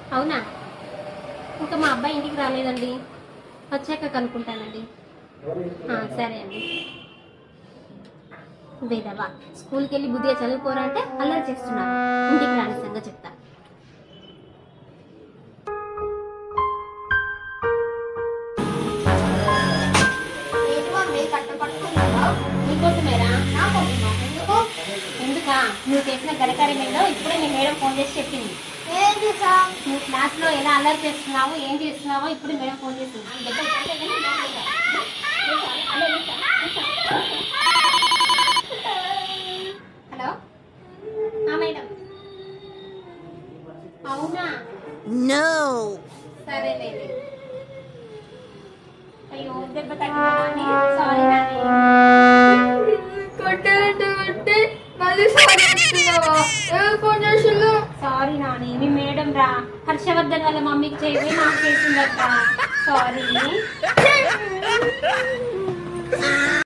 అవునా ఇంకా మా అబ్బాయి ఇంటికి రాలేదండి వచ్చాక కనుక్కుంటానండి ఆ, సరే అండి వేదవా స్కూల్కి వెళ్ళి బుద్ధిగా చదువుకోరా అంటే అల్లరి చేస్తున్నారు ఇంటికి రాని సంగతి చెప్తా ఏంటి మమ్మీ కట్ట పట్టుకున్నావా నీకోసమేరా నాకోసమా ఎందుకు ఎందుకా నువ్వు చేసిన గడకార్యం ఏందో ఇప్పుడే మీ మేడం ఫోన్ చేసి చెప్పింది ఏం చేసా నువ్వు క్లాస్ లో ఎలా అల్లరి చేస్తున్నావో ఏం చేస్తున్నావో ఇప్పుడు మేడం ఫోన్ చేసింది హలో ఆ మేడం అవునా No. సరేలేండి అయ్యో దెబ్బ తగ్గింది సారీ నాని కొట్టాలంటే మళ్ళీ సారీ చెప్తున్నావా ఎవరు ఫోన్ చేసిండు సారీ నాని మీ మేడం రా హర్షవర్ధన్ వాళ్ళ మమ్మీకి చేయబోయి నాకు చేసిందట సారీ